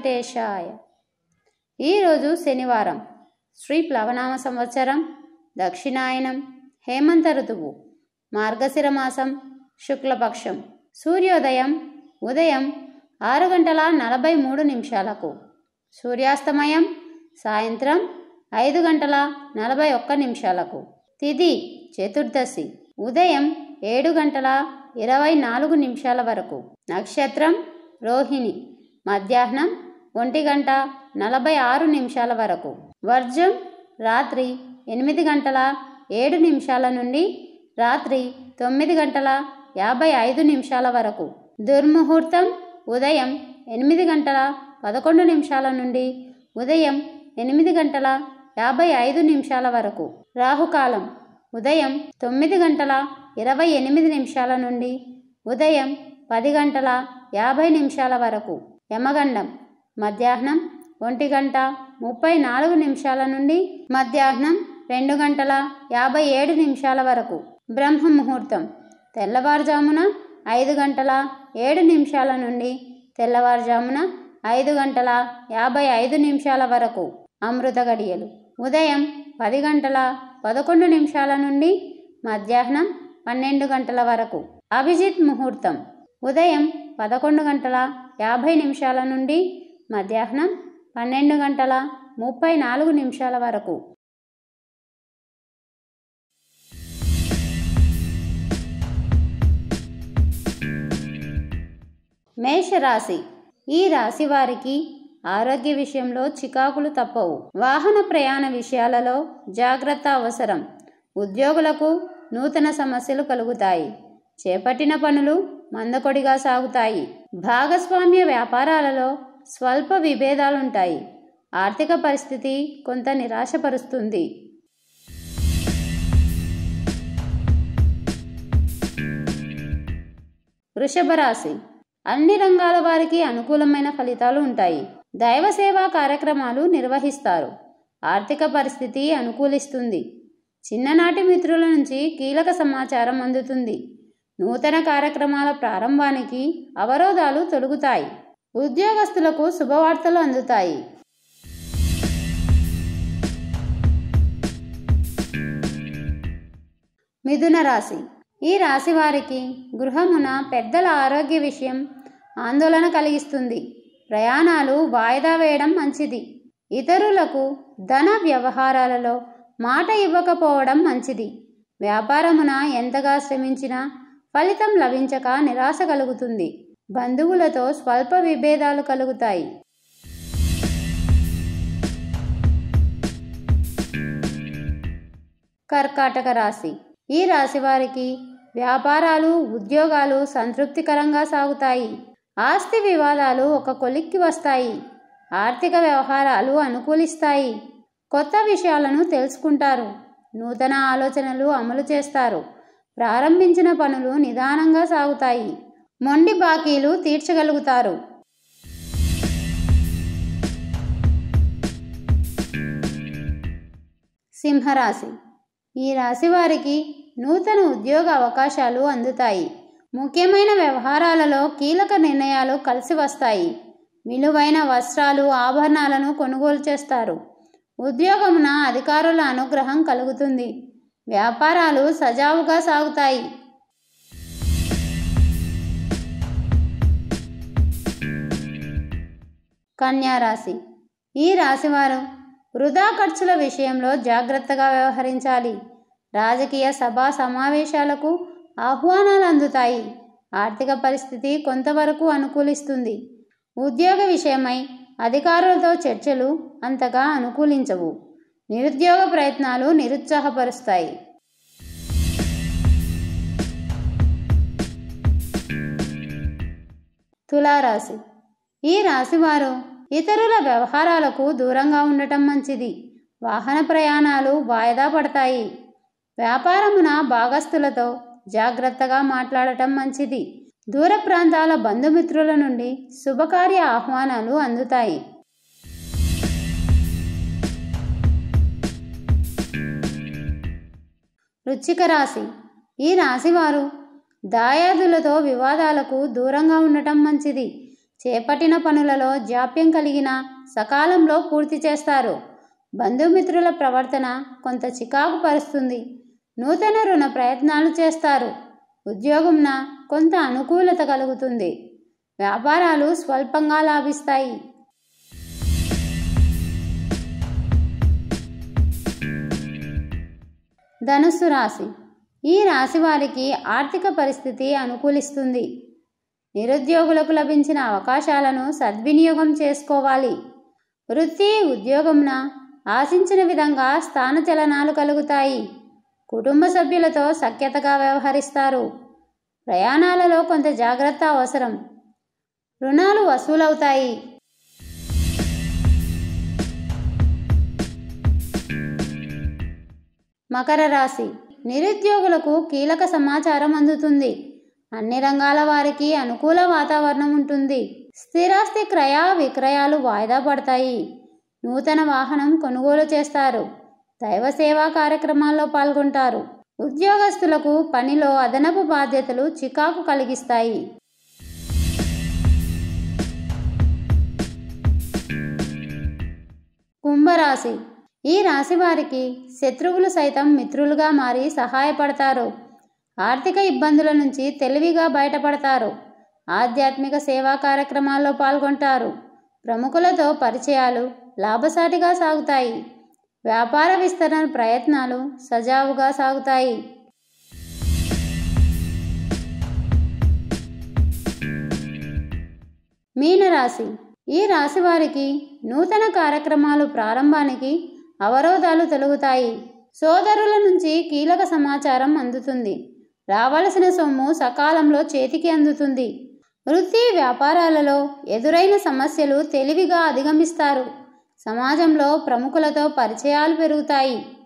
వెంకటేశాయ ఈరోజు శనివారం శ్రీ ప్లవనామ సంవత్సరం దక్షిణాయనం హేమంత ఋతువు మార్గశిర మాసం శుక్లపక్షం సూర్యోదయం ఉదయం ఆరు గంటల నలభై మూడు నిమిషాలకు సూర్యాస్తమయం సాయంత్రం ఐదు గంటల నలభై ఒక్క నిమిషాలకు తిథి చతుర్దశి ఉదయం ఏడు గంటల ఇరవై నాలుగు నిమిషాల వరకు నక్షత్రం రోహిణి మధ్యాహ్నం ఒంటి గంట నలభై ఆరు నిమిషాల వరకు వర్జం రాత్రి ఎనిమిది గంటల ఏడు నిమిషాల నుండి రాత్రి తొమ్మిది గంటల యాభై ఐదు నిమిషాల వరకు దుర్ముహూర్తం ఉదయం ఎనిమిది గంటల పదకొండు నిమిషాల నుండి ఉదయం ఎనిమిది గంటల యాభై ఐదు నిమిషాల వరకు రాహుకాలం ఉదయం తొమ్మిది గంటల ఇరవై ఎనిమిది నిమిషాల నుండి ఉదయం పది గంటల యాభై నిమిషాల వరకు యమగండం మధ్యాహ్నం ఒంటి గంట ముప్పై నాలుగు నిమిషాల నుండి మధ్యాహ్నం రెండు గంటల యాభై ఏడు నిమిషాల వరకు బ్రహ్మ ముహూర్తం తెల్లవారుజామున ఐదు గంటల ఏడు నిమిషాల నుండి తెల్లవారుజామున ఐదు గంటల యాభై ఐదు నిమిషాల వరకు అమృత గడియలు ఉదయం పది గంటల పదకొండు నిమిషాల నుండి మధ్యాహ్నం పన్నెండు గంటల వరకు అభిజిత్ ముహూర్తం ఉదయం పదకొండు గంటల యాభై నిమిషాల నుండి మధ్యాహ్నం పన్నెండు గంటల ముప్పై నాలుగు నిమిషాల వరకు మేషరాశి ఈ రాశి వారికి ఆరోగ్య విషయంలో చికాకులు తప్పవు వాహన ప్రయాణ విషయాలలో జాగ్రత్త అవసరం ఉద్యోగులకు నూతన సమస్యలు కలుగుతాయి చేపట్టిన పనులు మందకొడిగా సాగుతాయి భాగస్వామ్య వ్యాపారాలలో స్వల్ప విభేదాలుంటాయి ఆర్థిక పరిస్థితి కొంత నిరాశపరుస్తుంది వృషభ రాశి అన్ని రంగాల వారికి అనుకూలమైన ఫలితాలు ఉంటాయి దైవ సేవా కార్యక్రమాలు నిర్వహిస్తారు ఆర్థిక పరిస్థితి అనుకూలిస్తుంది చిన్ననాటి మిత్రుల నుంచి కీలక సమాచారం అందుతుంది నూతన కార్యక్రమాల ప్రారంభానికి అవరోధాలు తొలగుతాయి ఉద్యోగస్తులకు శుభవార్తలు అందుతాయి మిథున రాశి ఈ రాశి వారికి గృహమున పెద్దల ఆరోగ్య విషయం ఆందోళన కలిగిస్తుంది ప్రయాణాలు వాయిదా వేయడం మంచిది ఇతరులకు ధన వ్యవహారాలలో మాట ఇవ్వకపోవడం మంచిది వ్యాపారమున ఎంతగా శ్రమించినా ఫలితం లభించక నిరాశ కలుగుతుంది బంధువులతో స్వల్ప విభేదాలు కలుగుతాయి కర్కాటక రాశి ఈ రాశి వారికి వ్యాపారాలు ఉద్యోగాలు సంతృప్తికరంగా సాగుతాయి ఆస్తి వివాదాలు ఒక కొలిక్కి వస్తాయి ఆర్థిక వ్యవహారాలు అనుకూలిస్తాయి కొత్త విషయాలను తెలుసుకుంటారు నూతన ఆలోచనలు అమలు చేస్తారు ప్రారంభించిన పనులు నిదానంగా సాగుతాయి మొండి బాకీలు తీర్చగలుగుతారు సింహరాశి ఈ రాశి వారికి నూతన ఉద్యోగ అవకాశాలు అందుతాయి ముఖ్యమైన వ్యవహారాలలో కీలక నిర్ణయాలు కలిసి వస్తాయి విలువైన వస్త్రాలు ఆభరణాలను కొనుగోలు చేస్తారు ఉద్యోగమున అధికారుల అనుగ్రహం కలుగుతుంది వ్యాపారాలు సజావుగా సాగుతాయి కన్యారాశి ఈ రాశివారు వృధా ఖర్చుల విషయంలో జాగ్రత్తగా వ్యవహరించాలి రాజకీయ సభా సమావేశాలకు ఆహ్వానాలు అందుతాయి ఆర్థిక పరిస్థితి కొంతవరకు అనుకూలిస్తుంది ఉద్యోగ విషయమై అధికారులతో చర్చలు అంతగా అనుకూలించవు నిరుద్యోగ ప్రయత్నాలు నిరుత్సాహపరుస్తాయి తులారాశి ఈ రాశివారు ఇతరుల వ్యవహారాలకు దూరంగా ఉండటం మంచిది వాహన ప్రయాణాలు వాయిదా పడతాయి వ్యాపారమున భాగస్థులతో జాగ్రత్తగా మాట్లాడటం మంచిది దూర ప్రాంతాల బంధుమిత్రుల నుండి శుభకార్య ఆహ్వానాలు అందుతాయి వృచ్చిక రాశి ఈ రాశివారు దాయాదులతో వివాదాలకు దూరంగా ఉండటం మంచిది చేపట్టిన పనులలో జాప్యం కలిగిన సకాలంలో పూర్తి చేస్తారు బంధుమిత్రుల ప్రవర్తన కొంత చికాకు పరుస్తుంది నూతన రుణ ప్రయత్నాలు చేస్తారు ఉద్యోగంన కొంత అనుకూలత కలుగుతుంది వ్యాపారాలు స్వల్పంగా లాభిస్తాయి ధనుస్సు రాశి ఈ రాశి వారికి ఆర్థిక పరిస్థితి అనుకూలిస్తుంది నిరుద్యోగులకు లభించిన అవకాశాలను సద్వినియోగం చేసుకోవాలి వృత్తి ఉద్యోగంన ఆశించిన విధంగా స్థానచలనాలు కలుగుతాయి కుటుంబ సభ్యులతో సఖ్యతగా వ్యవహరిస్తారు ప్రయాణాలలో కొంత జాగ్రత్త అవసరం రుణాలు వసూలవుతాయి మకర రాశి నిరుద్యోగులకు కీలక సమాచారం అందుతుంది అన్ని రంగాల వారికి అనుకూల వాతావరణం ఉంటుంది స్థిరాస్తి క్రయ విక్రయాలు వాయిదా పడతాయి నూతన వాహనం కొనుగోలు చేస్తారు దైవ సేవా కార్యక్రమాల్లో పాల్గొంటారు ఉద్యోగస్తులకు పనిలో అదనపు బాధ్యతలు చికాకు కలిగిస్తాయి కుంభరాశి ఈ రాశి వారికి శత్రువులు సైతం మిత్రులుగా మారి సహాయపడతారు ఆర్థిక ఇబ్బందుల నుంచి తెలివిగా బయటపడతారు ఆధ్యాత్మిక సేవా కార్యక్రమాల్లో పాల్గొంటారు ప్రముఖులతో పరిచయాలు లాభసాటిగా సాగుతాయి వ్యాపార విస్తరణ ప్రయత్నాలు సజావుగా సాగుతాయి మీనరాశి ఈ రాశి వారికి నూతన కార్యక్రమాలు ప్రారంభానికి అవరోధాలు తొలగుతాయి సోదరుల నుంచి కీలక సమాచారం అందుతుంది రావలసిన సొమ్ము సకాలంలో చేతికి అందుతుంది వృత్తి వ్యాపారాలలో ఎదురైన సమస్యలు తెలివిగా అధిగమిస్తారు సమాజంలో ప్రముఖులతో పరిచయాలు పెరుగుతాయి